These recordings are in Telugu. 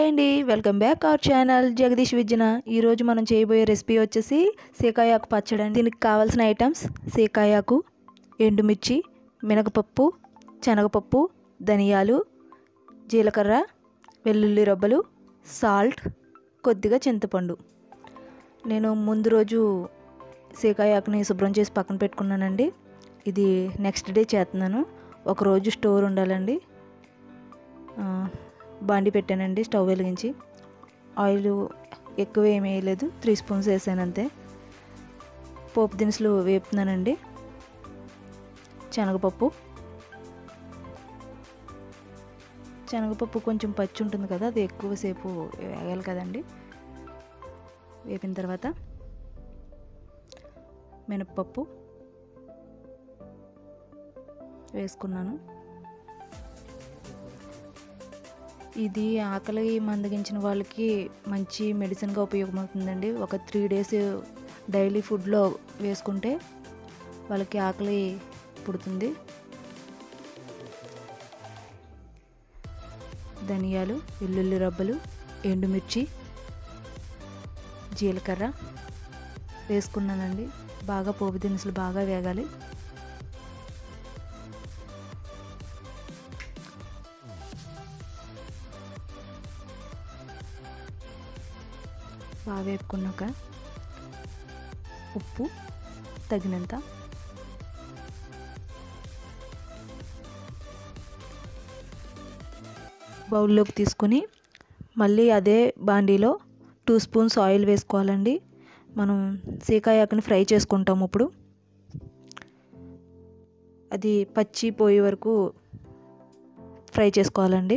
హాయ్ అండి welcome back our channel Jagadish Vijjana ఈరోజు మనం చేయబోయే రెసిపీ వచ్చేసి సీకాయాకు పచ్చడి అండి దీనికి కావాల్సిన ఐటమ్స్ సీకాయాకు ఎండుమిర్చి మినపప్పు శనగపప్పు ధనియాలు జీలకర్ర వెల్లుల్లి రబ్బలు సాల్ట్ కొద్దిగా చింతపండు నేను ముందు రోజు సీకాయాకుని శుభ్రం చేసి పక్కన పెట్టుకున్నానండి ఇది నెక్స్ట్ డే చేస్తున్నాను ఒకరోజు స్టోర్ ఉండాలండి ఆ, బాండి పెట్టానండి స్టవ్ వెలిగించి ఆయిల్ ఎక్కువ ఏమీ వేయలేదు త్రీ స్పూన్స్ వేసాను అంతే పోపు దినుసులు వేపుతున్నానండి శనగపప్పు శనగపప్పు కొంచెం పచ్చి ఉంటుంది కదా అది ఎక్కువసేపు వేగాలి కదండి వేపిన తర్వాత మినప్పప్పు వేసుకున్నాను ఇది ఆకలి మందగించిన వాళ్ళకి మంచి మెడిసిన్గా ఉపయోగపడుతుందండి ఒక త్రీ డేస్ డైలీ ఫుడ్లో వేసుకుంటే వాళ్ళకి ఆకలి పుడుతుంది ధనియాలు వెల్లుల్లి రబ్బలు ఎండుమిర్చి జీలకర్ర వేసుకున్నానండి బాగా పోపు దినుసులు బాగా వేగాలి బాగా వేపుకున్నాక ఉప్పు తగినంత బౌల్లోకి తీసుకుని మళ్ళీ అదే బాండీలో టూ స్పూన్స్ ఆయిల్ వేసుకోవాలండి మనం సీకాయాకుని ఫ్రై చేసుకుంటాం ఇప్పుడు అది పచ్చి పోయే వరకు ఫ్రై చేసుకోవాలండి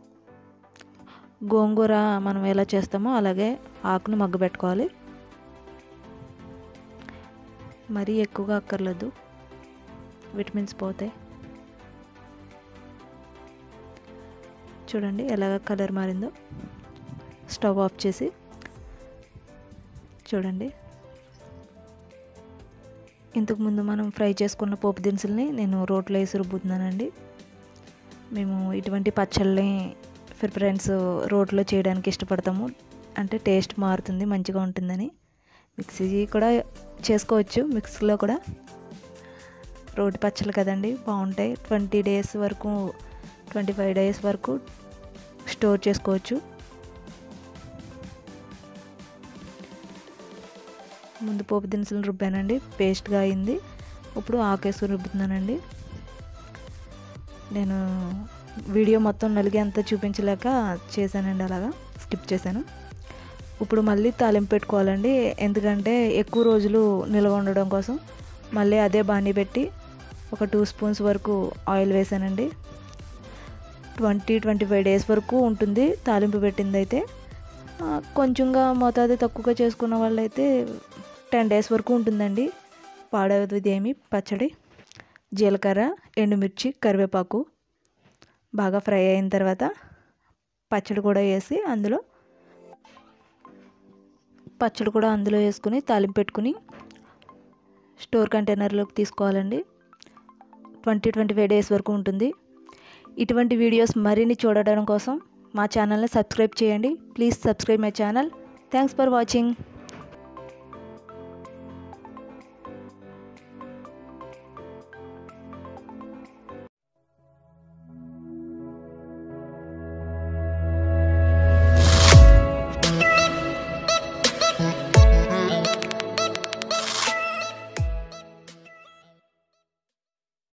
గోంగూర మనం ఎలా చేస్తామో అలాగే ఆకుని మగ్గబెట్టుకోవాలి మరీ ఎక్కువగా అక్కర్లేదు విటమిన్స్ పోతాయి చూడండి ఎలాగ కలర్ మారిందో స్టవ్ ఆఫ్ చేసి చూడండి ఇంతకుముందు మనం ఫ్రై చేసుకున్న పోపు దినుసుల్ని నేను రోట్లో వేసి రుబ్బుతున్నానండి మేము ఇటువంటి పచ్చళ్ళని ప్రిఫరెన్స్ రోట్లో చేయడానికి ఇష్టపడతాము అంటే టేస్ట్ మారుతుంది మంచిగా ఉంటుందని మిక్సీ కూడా చేసుకోవచ్చు మిక్సీలో కూడా రోటి పచ్చళ్ళు కదండి బాగుంటాయి ట్వంటీ డేస్ వరకు ట్వంటీ ఫైవ్ డేస్ వరకు స్టోర్ చేసుకోవచ్చు ముందు పోపు దినుసులు రుబ్బానండి పేస్ట్గా అయింది ఇప్పుడు ఆకేసుకుని రుబ్బుతున్నానండి నేను వీడియో మొత్తం నలిగేంత చూపించలేక చేశానండి అలాగా స్కిప్ చేశాను ఇప్పుడు మళ్ళీ తాలింపు పెట్టుకోవాలండి ఎందుకంటే ఎక్కువ రోజులు నిల్వ ఉండడం కోసం మళ్ళీ అదే బాండి పెట్టి ఒక టూ స్పూన్స్ వరకు ఆయిల్ వేసానండి ట్వంటీ ట్వంటీ ఫైవ్ డేస్ వరకు ఉంటుంది తాలింపు పెట్టింది అయితే కొంచెంగా మోతాదు తక్కువగా చేసుకున్న వాళ్ళైతే టెన్ డేస్ వరకు ఉంటుందండి పాడవదు ఇదేమి పచ్చడి జీలకర్ర ఎండుమిర్చి కరివేపాకు బాగా ఫ్రై అయిన తర్వాత పచ్చడి కూడా వేసి అందులో పచ్చడి కూడా అందులో వేసుకుని తాలింపు పెట్టుకుని స్టోర్ కంటైనర్లోకి తీసుకోవాలండి ట్వంటీ ట్వంటీ ఫైవ్ డేస్ వరకు ఉంటుంది ఇటువంటి వీడియోస్ మరిన్ని చూడడం కోసం మా ఛానల్ని సబ్స్క్రైబ్ చేయండి please subscribe my channel thanks for watching